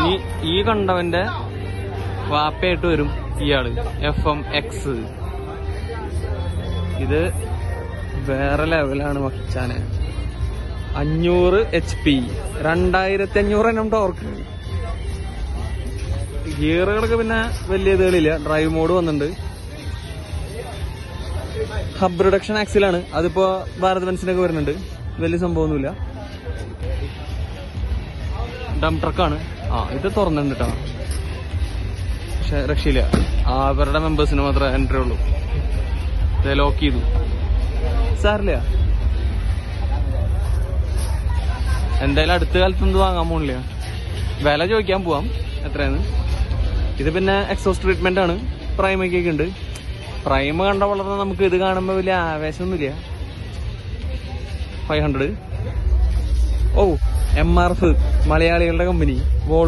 ഇനി ഈ കണ്ടവന്റെ വാപ്പയായിട്ട് വരും ഇയാള് എഫ് എം എക്സ് ഇത് വേറെ ലെവലാണ് മച്ചാനെ അഞ്ഞൂറ് എച്ച് പി രണ്ടായിരത്തി അഞ്ഞൂറ് എണ്ണം ടോർക്ക് ഗിയറുകളൊക്കെ പിന്നെ വലിയ ഇതുകളില്ല ഡ്രൈവ് മോഡ് വന്നിട്ടുണ്ട് ഹബ് റിഡക്ഷൻ ആക്സിലാണ് അതിപ്പോ ഭാരത് ബെൻസിനൊക്കെ വരുന്നുണ്ട് വലിയ സംഭവമൊന്നുമില്ല ഡം ട്രക്കാണ് ആ ഇത് തുറന്നിട്ടുണ്ട് കേട്ടോ പക്ഷെ രക്ഷയില്ല ആ അവരുടെ മെമ്പേഴ്സിന് മാത്രമേ എൻട്രി ഉള്ളൂ ഇത് ലോക്ക് ചെയ്തു സാറില്ല എന്തായാലും അടുത്ത കാലത്ത് എന്ത് വാങ്ങാൻ പോണില്ല വില ചോദിക്കാൻ പോവാം എത്രയാണ് ഇത് പിന്നെ എക്സോസ് ട്രീറ്റ്മെന്റ് ആണ് പ്രൈമൊക്കെ ഉണ്ട് പ്രൈമ കണ്ട വളർന്ന നമുക്ക് ഇത് കാണുമ്പോൾ വലിയ ആവേശമൊന്നുമില്ല five hundred oh M R F മലയാളികളുടെ കമ്പനി